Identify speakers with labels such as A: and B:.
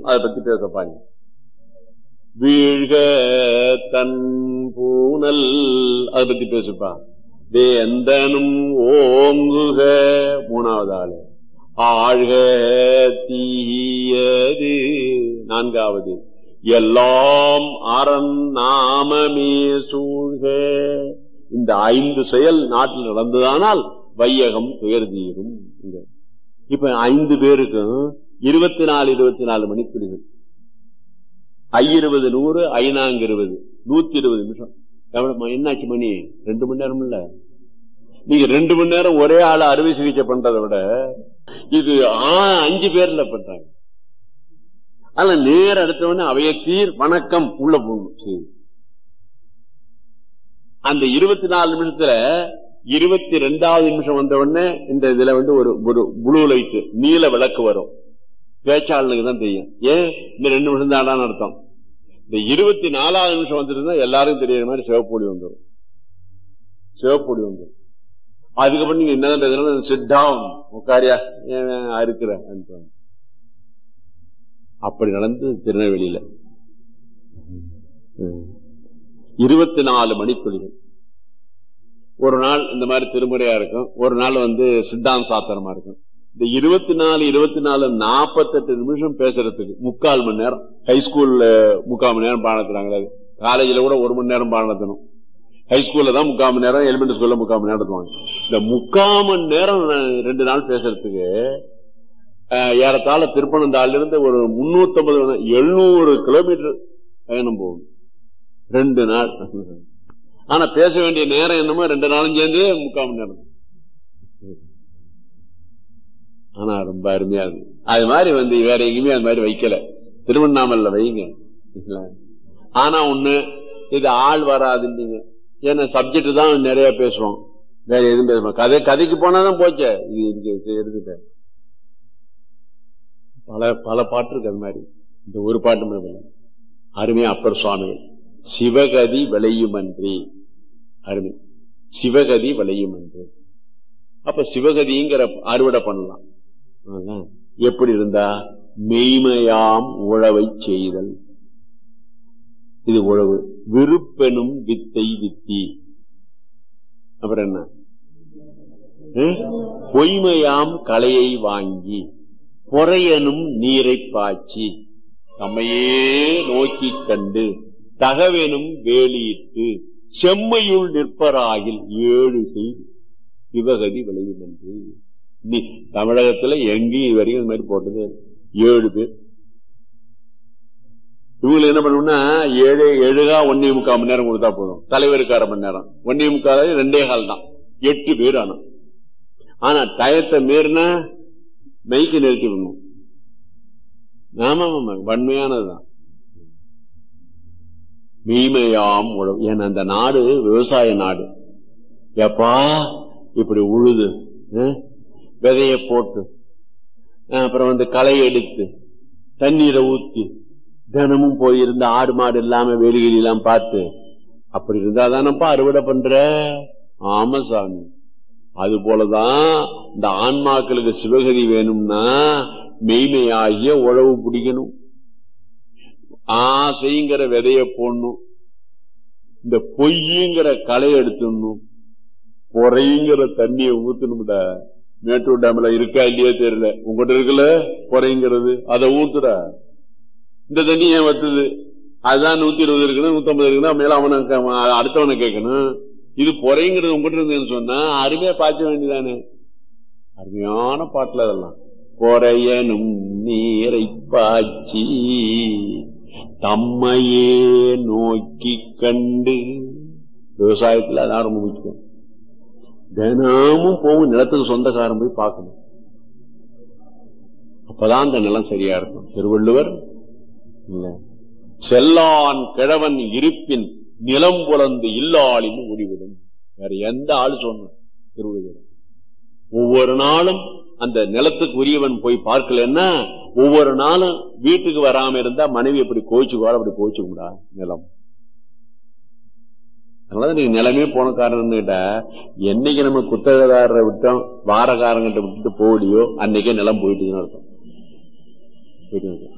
A: அதை பத்தி பேசப்பாங்க வீழ்க தன் பூனல் அதை பத்தி பேசுப்பா வேந்தனும் ஓங்குக மூணாவது ஆளு ஆழ்க தீயது நான்காவது எல்லாம் அரண் நாமமே சூழ்க இந்த ஐந்து செயல் நாட்டில் நடந்ததானால் வையகம் துயர் தீரும் இப்ப ஐந்து பேருக்கும் இருபத்தி நாலு இருபத்தி நாலு மணித்துளிகள் ஐயிருபது நூறு ஐநாங்க இருபது நூத்தி இருபது நிமிஷம் எவ்வளவு என்னாச்சு மணி ரெண்டு மணி நேரம் இல்ல நீங்க ரெண்டு மணி நேரம் ஒரே ஆள அறுவை சிகிச்சை பண்றதை விட இது அஞ்சு பேர்ல பண்றாங்க ஆனா நேர அடுத்தவொடனே அவையத்தீர் வணக்கம் உள்ள போகணும் சரி அந்த இருபத்தி நாலு நிமிஷத்துல இருபத்தி ரெண்டாவது நிமிஷம் வந்த உடனே இந்த இதுல வந்து ஒரு ஒரு ப்ளூ லைட் நீல விளக்கு வரும் பேச்சாளனுக்கு தான் தெரியும் ஏன் இந்த ரெண்டு நிமிஷம் தான் அர்த்தம் இந்த இருபத்தி நாலாவது நிமிஷம் வந்துருந்தா எல்லாருக்கும் தெரியற மாதிரி சிவப்பொடி வந்துடும் சிவப்பொடி வந்துடும் அதுக்கப்புறம் நீங்க என்னதான் பேசுறோம் சிட் டவுன் உட்காரியா இருக்கிற அப்படி நடந்து திருநெல்வேலியில இருபத்தி நாலு மணித்துளிகள் ஒரு நாள் இந்த மாதிரி திருமுறையா இருக்கும் ஒரு நாள் வந்து சித்தாந்த சாத்திரமா இருக்கும் இந்த இருபத்தி நாலு இருபத்தி நாலு நாற்பத்தெட்டு நிமிஷம் பேசுறதுக்கு முக்கால் மணி நேரம் ஹைஸ்கூல்ல முக்கால் மணி நேரம் பாடம் நடத்துறாங்களே காலேஜ்ல கூட ஒரு மணி நேரம் பாடம் நடத்தணும் ஹைஸ்கூல்ல தான் முக்கால் மணி நேரம் எலிமெண்டரி ஸ்கூல்ல முக்கால் மணி நேரம் நடத்துவாங்க இந்த முக்கால் மணி நேரம் ரெண்டு நாள் பேசுறதுக்கு ஏறத்தாழ திருப்பனந்தாள்ல இருந்து ஒரு முன்னூத்தி ஐம்பது எழுநூறு கிலோமீட்டர் பயணம் போகும் ரெண்டு நாள் ஆனா பேச வேண்டிய நேரம் என்னமோ ரெண்டு நாளும் சேர்ந்து முக்கால் மணி நேரம் ஆனா ரொம்ப அருமையா இருக்கு அது மாதிரி வந்து வேற எங்கேயுமே அது மாதிரி வைக்கல திருவண்ணாமல்ல வைங்க ஆனா ஒண்ணு இது ஆள் வராதுன்றீங்க ஏன்னா சப்ஜெக்ட் தான் நிறைய பேசுறோம் வேற எதுவும் பேசுறோம் கதை கதைக்கு போனாதான் போச்சே இது எடுத்துட்டேன் பல பல பாட்டு இருக்கு அது மாதிரி இந்த ஒரு பாட்டு அருமையா அப்பர் சுவாமிகள் சிவகதி விளையுமன்றி அருமை சிவகதி விளையுமன்று அப்ப சிவகதிங்கிற அறுவடை பண்ணலாம் எப்படி இருந்தா மெய்மையாம் உழவை செய்தல் இது உழவு விருப்பெனும் வித்தை வித்தி அப்புறம் என்ன பொய்மையாம் கலையை வாங்கி பொறையனும் நீரை பாய்ச்சி தம்மையே நோக்கி கண்டு தகவெனும் வேலியிட்டு செம்மையுள் நிற்பராகில் ஏழு செய்து சிவகதி விளையும் என்று நீ தமிழகத்துல எங்கேயும் இது வரைக்கும் இந்த மாதிரி போட்டது ஏழு பேர் இவங்க என்ன பண்ணணும்னா ஏழு ஏழுகா ஒன்னே முக்கால் மணி நேரம் கொடுத்தா போதும் தலைவருக்கு அரை மணி நேரம் ஒன்னே முக்கால் ரெண்டே கால் தான் எட்டு பேர் ஆனா ஆனா டயத்தை மீறினா மைக்கு நிறுத்தி விடணும் ஆமா ஆமா வன்மையானதுதான் மீமையாம் உழவு ஏன்னா அந்த நாடு விவசாய நாடு எப்பா இப்படி உழுது விதைய போட்டு அப்புறம் வந்து களை எடுத்து தண்ணீரை ஊத்தி தினமும் போயிருந்த ஆடு மாடு இல்லாம வெளிகளி எல்லாம் பார்த்து அப்படி இருந்தா தானப்பா அறுவடை பண்ற ஆமா சாமி அது போலதான் இந்த ஆன்மாக்களுக்கு சிவகதி வேணும்னா மெய்மையாகிய உழவு பிடிக்கணும் ஆசைங்கிற விதைய போடணும் இந்த பொய்யுங்கிற களை எடுத்துடணும் பொறைங்கிற தண்ணிய ஊத்தணும்ட மேட்டூர் டேம்ல இருக்கா இல்லையா தெரியல உங்ககிட்ட இருக்குல்ல பொறைங்கிறது அதை ஊத்துற இந்த தண்ணி ஏன் வத்துது அதுதான் நூத்தி இருபது இருக்குன்னு நூத்தி ஐம்பது இருக்குன்னா மேல அவனை அடுத்தவனை கேட்கணும் இது பொறைங்கிறது உங்ககிட்ட இருந்ததுன்னு சொன்னா அருமையா பாய்ச்ச வேண்டியதானே அருமையான பாட்டுல அதெல்லாம் பொறையனும் நீரை பாய்ச்சி தம்மையே நோக்கி கண்டு விவசாயத்துல அதான் ரொம்ப முக்கியம் தினமும் போகும் நிலத்துக்கு சொந்தக்காரன் போய் பார்க்கணும் அப்பதான் அந்த நிலம் சரியா இருக்கும் திருவள்ளுவர் இல்ல செல்லான் கிழவன் இருப்பின் நிலம் புலந்து இல்லாளின்னு முடிவிடும் வேற எந்த ஆளு சொன்ன திருவள்ளுவர் ஒவ்வொரு நாளும் அந்த நிலத்துக்கு உரியவன் போய் பார்க்கலன்னா ஒவ்வொரு நாளும் வீட்டுக்கு வராம இருந்தா மனைவி எப்படி கோச்சுக்குவாள் அப்படி கோச்சுக்கூடா நிலம் அதனால நீங்க நிலமே போன காரணம் கேட்டா என்னைக்கு நம்ம குத்தகதாரரை விட்டோம் வாரக்காரங்கிட்ட விட்டுட்டு போகலையோ அன்னைக்கே நிலம் போயிட்டுன்னு அர்த்தம்